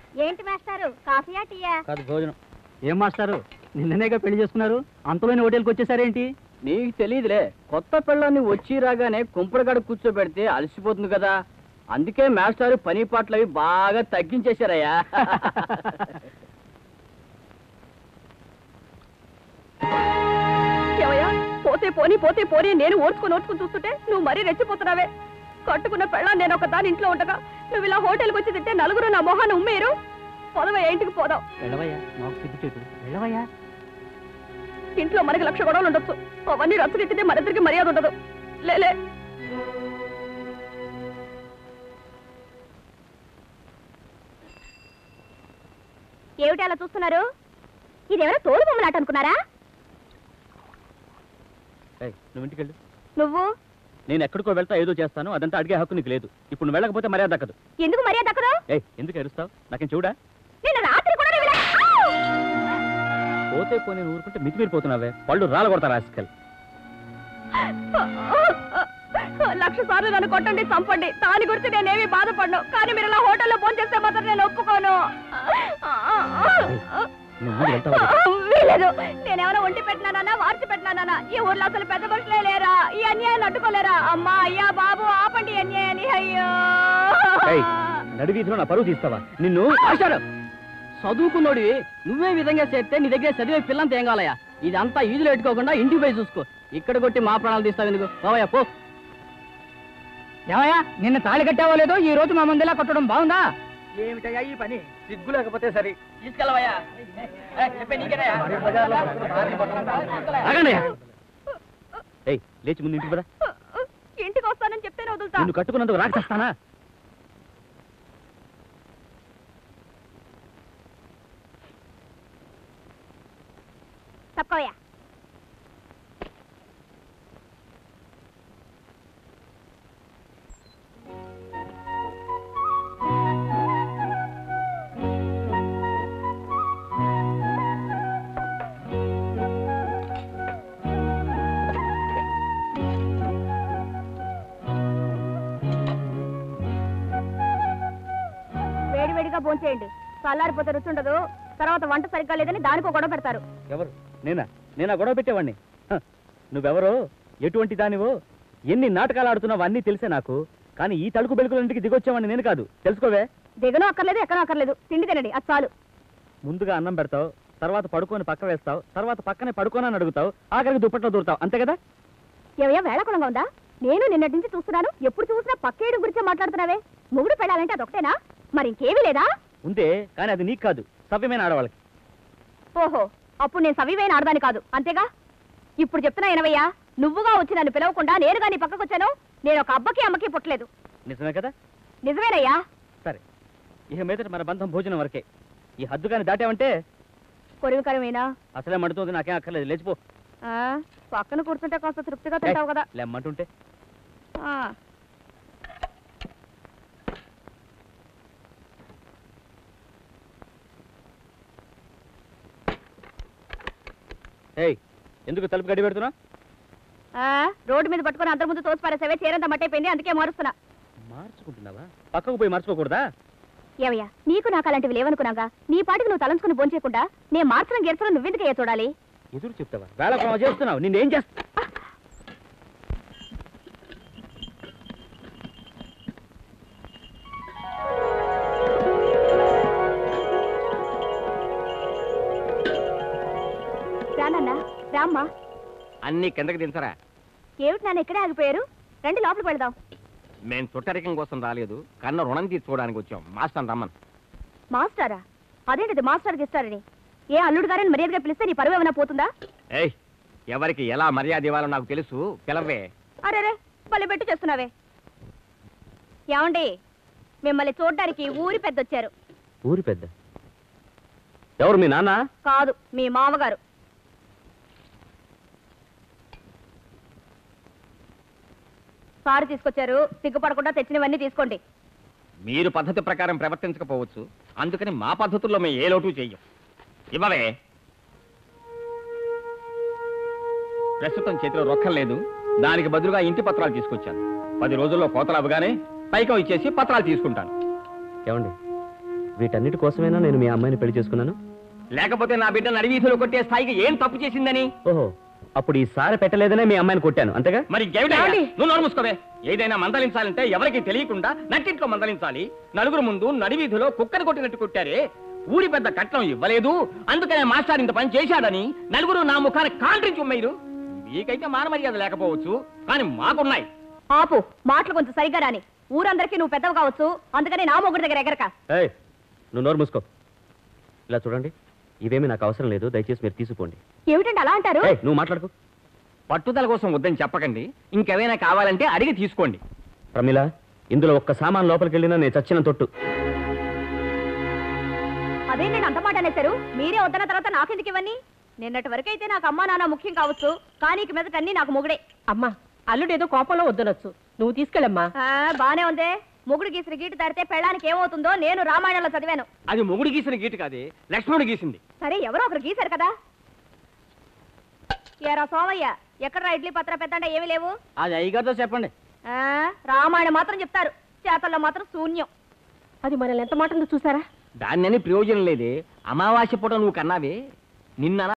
ఏంటి మాస్టారు కాఫీయా టీయా కాదు భోజనం ఏం మాస్టారు నిన్ననేగా పెళ్లి చేసుకున్నారు అంతలోని హోటల్కి వచ్చేసారేంటి నీకు తెలియదులే కొత్త పిల్లని వచ్చి రాగానే కుంపడగడ కూర్చోబెడితే అలసిపోతుంది కదా అందుకే మాస్టారు పని పాటలు అవి బాగా తగ్గించేశారయ్యా ఏమయ్యా పోతే పోని పోతే పోని నేను ఓర్చుకుని ఓర్చుకుని చూస్తుంటే నువ్వు మరీ రెచ్చిపోతున్నావే కట్టుకున్న పెళ్ళ నేను ఒక దాని ఇంట్లో ఉండగా నువ్వు ఇలా హోటల్కి వచ్చి తింటే నలుగురు నా మొహాన్ని ఉమ్మేరు పొదవయ్య ఇంటికి పోదాం వెళ్ళవయ్యా మాకు సిగ్గు చేటు వెళ్ళవయ్యా ఇంట్లో మనకి లక్ష గొడవలు ఉండొచ్చు అవన్నీ రచ్చగెట్టితే మరిద్దరికి మర్యాద ఉండదు లేలే ఏమిటి అలా చూస్తున్నారు ఇదేమైనా తోలు బొమ్మలాట అనుకున్నారా ఏయ్, నువ్వు ఇంటికి వెళ్ళు నువ్వు నేను ఎక్కడికో వెళ్తా ఏదో చేస్తాను అదంతా అడిగే హక్కు నీకు లేదు ఇప్పుడు నువ్వు వెళ్ళకపోతే మర్యాద దక్కదు ఎందుకు మర్యాద దక్కదు ఏయ్ ఎందుకు ఎరుస్తావు నాకేం చూడా నిన్న రాత్రి కూడా నువ్వు ఇలా- ఆవ్! పోతే పోనీ నువ్వు ఊరుకుంటే మితిమీరిపోతున్నావే పళ్ళు రాల కొడతారు ఆస్కల్ లక్ష సార్లు నన్ను కొట్టండి చంపండి దాని గురించి నేనేమి బాధపడను కానీ మీరు ఇలా హోటల్లో ఫోన్ చేస్తే మాత్రం నేను ఒప్పుకోను నువ్వు ముందు వెళ్తావా వీలేదు నేనేమైనా ఒంటి పెట్టినానా వార్చి పెట్టినానా ఈ ఊర్లో అసలు పెద్ద మనుషులే లేరా ఈ అన్యాయాన్ని అడ్డుకోలేరా అమ్మా అయ్యా బాబు ఆపండి ఈ అన్యాయాన్ని అయ్యో ఏయ్, నడివీధిలో నా పరువు తీస్తావా నిన్ను మాస్టారు చదువుకున్నోడి నువ్వే విధంగా చేస్తే నీ దగ్గర చదివే పిల్లంత ఏం కావాలయ్యా ఇదంతా ఈదులు పెట్టుకోకుండా ఇంటికి పోయి చూసుకో ఇక్కడ కొట్టి మా ప్రాణాలు తీస్తావు ఎందుకు పోవయ్యా పో ఏమయ్యా నిన్న తాళి కట్టావో లేదో ఈ రోజు మా మందిలా కొట్టడం బాగుందా ఏమిటయ్యా ఈ పని సిగ్గు లేకపోతే సరే తీసుకెళ్ళవయ్యా ఆగండి ఏయ్ లేచి ముందు ఇంటికి పద ఇంటికి వస్తానని చెప్తేనే వదులుతా నిన్ను కట్టుకున్నందుకు రాక్షస్తానా తప్పుకోయా వేడివేడిగా భోంచేయండి చల్లారిపోతే రుచి ఉండదు తర్వాత వంట సరిగ్గా లేదని దానికో గొడవ పెడతారు ఎవరు నేనా నేనా గొడవ పెట్టేవాడిని హ, నువ్వెవరో ఎటువంటి దానివో ఎన్ని నాటకాలు ఆడుతున్నావు అన్నీ తెలిసే నాకు కానీ ఈ తలుకు బెలుకులంటికి దిగొచ్చేవాడిని నేను కాదు తెలుసుకోవే దిగను అక్కర్లేదు ఎక్కనో అక్కర్లేదు తిండి తినండి అది చాలు ముందుగా అన్నం పెడతావు తర్వాత పడుకొని పక్క వేస్తావు తర్వాత పక్కనే పడుకోనని అడుగుతావు ఆఖరికి దుప్పట్లో దూరుతావు అంతే కదా ఏవయ్యా వేళకులంగా ఉందా నేను నిన్నటి నుంచి చూస్తున్నాను ఎప్పుడు చూసినా పక్కేడు గురించే మాట్లాడుతున్నావే మొగుడు పెళ్ళాలంటే అదొకటేనా మరి ఇంకేమీ లేదా ఉందే కానీ అది నీకు కాదు సవ్యమైన ఆడవాళ్ళకి ఓహో అప్పుడు నేను సవివైన ఆడదాని కాదు అంతేగా ఇప్పుడు చెప్తున్నా ఎనవయ్యా నువ్వుగా వచ్చి నన్ను పిలవకుండా నేరుగా నీ పక్కకు వచ్చాను నేను ఒక అబ్బకి అమ్మకి పుట్టలేదు నిజమే కదా నిజమేనయ్యా సరే ఇక మీదట మన బంధం భోజనం వరకే ఈ హద్దు కానీ దాటావంటే కొరివికరమేనా అసలే మండుతుంది నాకేం అక్కర్లేదు లేచిపో ఆ, పక్కన కూర్చుంటే కాస్త తృప్తిగా తింటావు కదా లెమ్మంటుంటే ఆ, ఏయ్ ఎందుకు తలుపు గడి పెడుతున్నా ఆ, రోడ్డు మీద పట్టుకొని అందరి ముందు తోసి పారేసావే చీరంతా మట్టయిపోయింది అందుకే మారుస్తున్నా మార్చుకుంటున్నావా పక్కకు పోయి మార్చుకోకూడదా ఏవయ్యా నీకు నాకు అలాంటివి లేవనుకున్నాగా నీ పాటికి నువ్వు తలంచుకుని భోంచేయకుండా నేను మార్చడం గెరచడం నువ్వెందుకయ్యా చూడాలి ఎదురు చెప్తావా వేళ కొనవ చేస్తున్నావు నిన్నేం చేస్తా రానన్నా రామ్మా అన్ని కిందకి దించరా ఏమిటి నాన్న ఇక్కడే ఆగిపోయారు రండి లోపలికి వెళదాం మేం చుట్టరికం కోసం రాలేదు కన్న రుణం తీర్చుకోవడానికి వచ్చాం మాస్టర్ రమ్మన్ మాస్టారా అదేంటిది మాస్టర్కి ఇస్తారని ఏ అల్లుడు గారని మర్యాదగా పిలిస్తే నీ పరువు ఏమైనా పోతుందా ఏయ్ ఎవరికి ఎలా మర్యాద ఇవ్వాలో నాకు తెలుసు పిలవే అరేరే పల్లె పెట్టు చేస్తున్నావే ఏమండి మిమ్మల్ని చూడడానికి ఊరి పెద్ద వచ్చారు ఊరి పెద్ద ఎవరు మీ నాన్న కాదు మీ మామగారు కారు తీసుకొచ్చారు సిగ్గుపడకుండా తెచ్చినవన్నీ తీసుకోండి మీరు పద్ధతి ప్రకారం ప్రవర్తించకపోవచ్చు అందుకని మా పద్ధతుల్లో మేము ఏ లోటు చెయ్యం ఇవ్వవే ప్రస్తుతం చేతిలో రొక్కం లేదు దానికి బదులుగా ఇంటి పత్రాలు తీసుకొచ్చాను పది రోజుల్లో కోతలు అవగానే పైకం ఇచ్చేసి పత్రాలు తీసుకుంటాను ఏమండి వీటన్నిటి కోసమైనా నేను మీ అమ్మాయిని పెళ్లి చేసుకున్నాను లేకపోతే నా బిడ్డ నడివీధిలో కొట్టే స్థాయికి ఏం తప్పు చేసిందని ఓహో అప్పుడు ఈ సారి పెట్టలేదనే మీ అమ్మాయిని కొట్టాను అంతేగా మరి ఇంకేమిటి ఏమండి? నువ్వు నోరు మూసుకోవే ఏదైనా మందలించాలంటే ఎవరికి తెలియకుండా నట్టింట్లో మందలించాలి నలుగురు ముందు నడివీధిలో కుక్కని కొట్టినట్టు కొట్టారే ఊరి పెద్ద కట్నం ఇవ్వలేదు అందుకనే మాస్టర్ ఇంత పని చేశాడని నలుగురు నా ముఖాన్ని కాంట్రించి ఉమ్మేరు మీకైతే మానమర్యాద లేకపోవచ్చు కానీ మాకున్నాయి ఆపు మాటలు కొంచెం సరిగ్గా రాని ఊరందరికీ నువ్వు పెద్దవి కావచ్చు అందుకని నా మొగుడి దగ్గర ఎగరక ఏయ్ నువ్వు నోరు మూసుకో ఇలా చూడండి ఇవేమీ నాకు అవసరం లేదు దయచేసి మీరు తీసుకోండి ఏమిటండి అలా అంటారు ఏయ్ నువ్వు మాట్లాడుకో పట్టుదల కోసం వద్దని చెప్పకండి ఇంకేమైనా కావాలంటే అడిగి తీసుకోండి ప్రమిళ ఇందులో ఒక్క సామాన్ లోపలికి వెళ్ళినా నేను చచ్చిన తొట్టు అదేంటండి అంత మాట అనేశారు మీరే వద్దన్న తర్వాత నాకెందుకు ఇవన్నీ నిన్నటి వరకు అయితే నాకు అమ్మా నాన్న ముఖ్యం కావచ్చు కానీ ఇక మీదట అన్ని నాకు మొగుడే అమ్మా అల్లుడేదో కోపంలో వద్దనొచ్చు నువ్వు తీసుకెళ్ళమ్మా ఆ, బానే ఉందే మొగుడు గీసిన గీటు దాడితే పెళ్ళానికి ఏమవుతుందో నేను రామాయణంలో చదివాను అది మొగుడు గీసిన గీటు కాదే లక్ష్మణుడు గీసింది సరే ఎవరో ఒకరు గీశారు కదా ఏరా సోమయ్య ఎక్కడ ఇడ్లీ పత్ర పెద్ద అంటే ఏమీ లేవు అది అయ్యగారితో చెప్పండి ఆ, రామాయణం మాత్రం చెప్తారు చేతల్లో మాత్రం శూన్యం అది మనల్ని ఎంత మాట ఉందో చూసారా దాన్ని ప్రయోజనం లేదే అమావాస్య పూట నువ్వు కన్నావే నిన్న